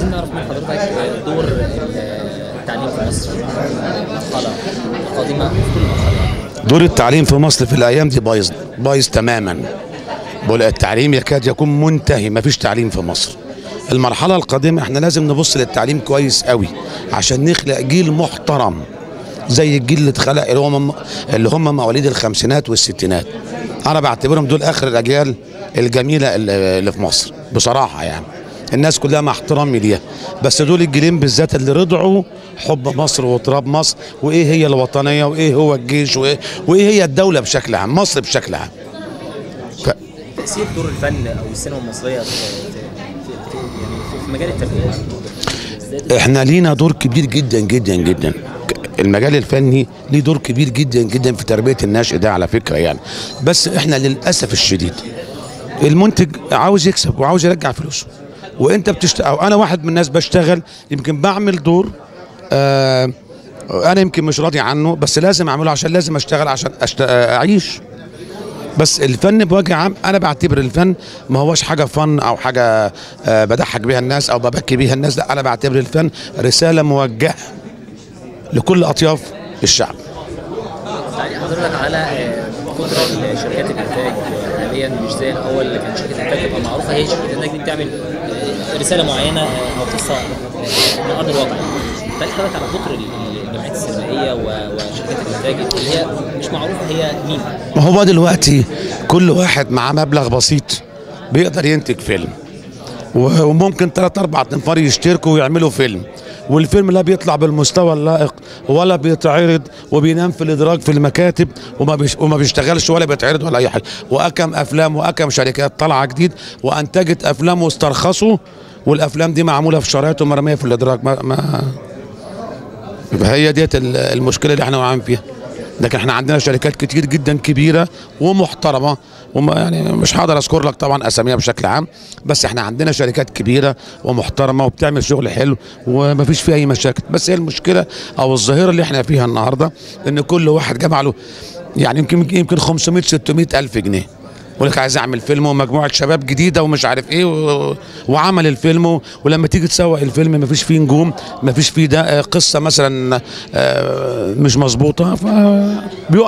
عايزين نعرف من حضرتك دور التعليم في مصر في المرحله القادمه في كل المرحلات دور التعليم في مصر في الايام دي بايظ بايظ تماما بقول التعليم يكاد يكون منتهي مفيش تعليم في مصر المرحلة القادمة احنا لازم نبص للتعليم كويس قوي عشان نخلق جيل محترم زي الجيل اللي اتخلق اللي هم اللي هم مواليد الخمسينات والستينات انا بعتبرهم دول اخر الاجيال الجميلة اللي اللي في مصر بصراحة يعني الناس كلها مع احترامي ليها بس دول الجيلين بالذات اللي رضعوا حب مصر وتراب مصر وايه هي الوطنيه وايه هو الجيش وايه, وإيه هي الدوله بشكل عام مصر بشكل عام ف... تاثير دور الفن او السينما المصريه في, في, في, يعني في مجال التربيه بالذات احنا لينا دور كبير جدا جدا جدا ك- المجال الفني ليه دور كبير جدا جدا في تربيه الناشئ ده على فكره يعني بس احنا للاسف الشديد المنتج عاوز يكسب وعاوز يرجع فلوسه وانت بتشتغل او انا واحد من الناس بشتغل يمكن بعمل دور آه انا يمكن مش راضي عنه بس لازم اعمله عشان لازم اشتغل عشان أشت... آه، اعيش بس الفن بوجه عام انا بعتبر الفن ما هوش حاجه فن او حاجه آه، بضحك بيها الناس او ببكي بيها الناس لا انا بعتبر الفن رساله موجهه لكل اطياف الشعب تعليق حضرتك على آه، كتر شركات الانتاج حاليا مش زي الاول اللي كان شركه الانتاج تبقى معروفه هي شركه الانتاج دي بتعمل آه، رساله معينه آه، او قصه آه، من ارض الواقع تعليق حضرتك على كتر ال- الجمعيات السينمائيه و- وشركات الانتاج اللي هي مش معروفه هي مين ما هو دلوقتي كل واحد معاه مبلغ بسيط بيقدر ينتج فيلم و- وممكن ثلاث اربع تنفار يشتركوا ويعملوا فيلم والفيلم لا بيطلع بالمستوى اللائق ولا بيتعرض وبينام في الادراج في المكاتب وما بيش وما بيشتغلش ولا بيتعرض ولا اي حاجه واكم افلام واكم شركات طالعه جديد وانتجت افلام واسترخصوا والافلام دي معموله في شرايط ومرميه في الادراج ما, ما هي ديت ال- المشكله اللي احنا واقعين فيها لكن احنا عندنا شركات كتير جدا كبيره ومحترمه وما يعني مش هقدر اذكر لك طبعا اساميها بشكل عام بس احنا عندنا شركات كبيره ومحترمه وبتعمل شغل حلو ومفيش فيها اي مشاكل بس هي المشكله او الظاهره اللي احنا فيها النهارده ان كل واحد جمع له يعني يمكن يمكن 500 600 الف جنيه يقول لك عايز اعمل فيلم ومجموعه شباب جديده ومش عارف ايه و... وعمل الفيلم و... ولما تيجي تسوق الفيلم ما فيش فيه نجوم ما فيش فيه ده آه، قصه مثلا آه، مش مظبوطه فبيقع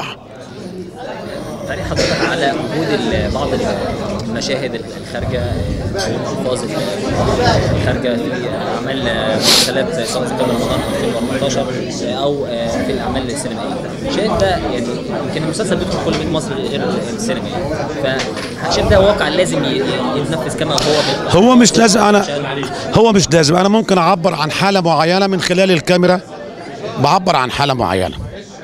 تعليق حضرتك على وجود ال- بعض المشاهد الخارجه او الالفاظ الخارجه في اعمال مسلسلات سواء كان رمضان 2014 او في الاعمال السينمائيه شايف ده يعني يمكن المسلسل بيدخل كل بيت مصر غير السينما يعني فشايف ده واقع لازم ي- يتنفذ كما هو بال- هو مش لازم انا هو مش لازم انا ممكن اعبر عن حاله معينه من خلال الكاميرا بعبر عن حاله معينه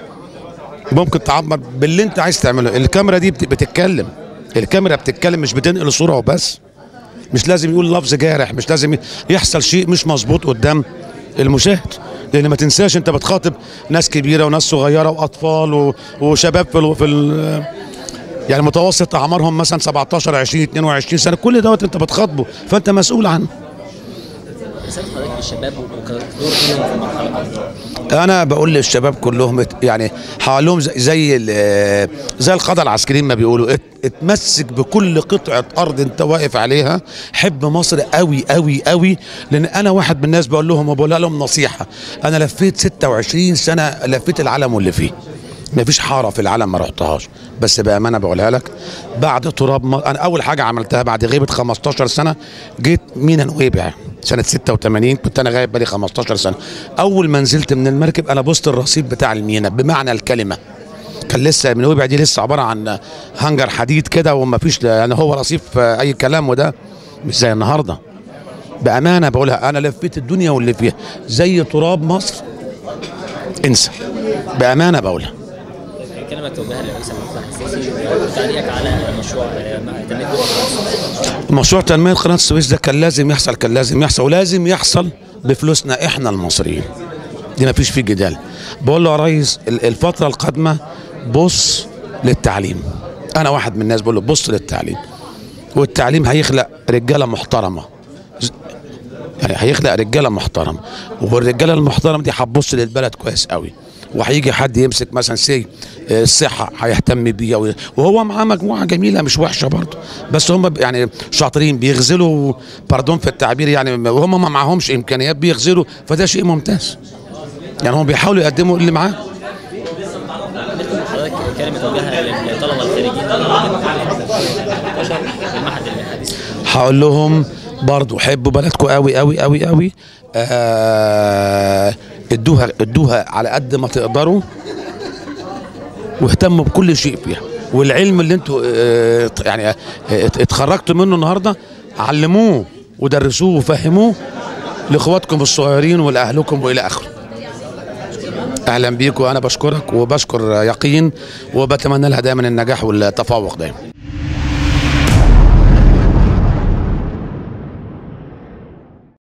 ممكن تعبر باللي انت عايز تعمله الكاميرا دي بت- بتتكلم الكاميرا بتتكلم مش بتنقل صوره وبس مش لازم يقول لفظ جارح مش لازم يحصل شيء مش مظبوط قدام المشاهد لان ما تنساش انت بتخاطب ناس كبيره وناس صغيره واطفال و- وشباب في ال... في ال... يعني متوسط اعمارهم مثلا 17 20 22 سنه كل دوت انت بتخاطبه فانت مسؤول عنه رساله حضرتك للشباب وكدور ليهم في المرحله القادمه انا بقول للشباب كلهم ات- يعني حواليهم زي زي, ال- زي القاده العسكريين ما بيقولوا ات- اتمسك بكل قطعه ارض انت واقف عليها حب مصر قوي قوي قوي لان انا واحد من الناس بقول لهم وبقول لهم نصيحه انا لفيت 26 سنه لفيت العالم واللي فيه ما فيش حاره في العالم ما رحتهاش بس بامانه بقولها لك بعد تراب م... انا اول حاجه عملتها بعد غيبه 15 سنه جيت مينا نويبع سنه 86 كنت انا غايب بقالي 15 سنه اول ما نزلت من المركب انا بوست الرصيف بتاع المينا بمعنى الكلمه كان لسه من نويبع دي لسه عباره عن هنجر حديد كده وما فيش يعني هو رصيف آه، اي كلام وده مش زي النهارده بامانه بقولها انا لفيت الدنيا واللي فيها زي تراب مصر انسى بامانه بقولها كلمه توجهها للرئيس عبد الفتاح السيسي وتعليقك على مشروع آه، مع تنميه دول مصر. مشروع تنمية قناة السويس ده كان لازم يحصل كان لازم يحصل ولازم يحصل بفلوسنا احنا المصريين دي ما فيش فيه جدال بقول له يا ريس ال- الفترة القادمة بص للتعليم انا واحد من الناس بقول له بص للتعليم والتعليم هيخلق رجالة محترمة ز- يعني هيخلق رجالة محترمة والرجالة المحترمة دي هتبص للبلد كويس قوي وهيجي حد يمسك مثلا سي الصحه هيهتم بيها و- وهو معاه مجموعه جميله مش وحشه برضه بس هم ب- يعني شاطرين بيغزلوا باردون في التعبير يعني وهم ما معاهمش امكانيات بيغزلوا فده شيء ممتاز يعني هم بيحاولوا يقدموا اللي معاه حضرتك كلمه توجهها للطلبه الخريجين المعهد الحديث هقول لهم برضو حبوا بلدكم قوي قوي قوي قوي آه ادوها ادوها على قد ما تقدروا واهتموا بكل شيء فيها والعلم اللي انتوا آه يعني آه اتخرجتوا منه النهارده علموه ودرسوه وفهموه لاخواتكم الصغيرين ولاهلكم والى اخره اهلا بيكم انا بشكرك وبشكر يقين وبتمنى لها دايما النجاح والتفوق دايما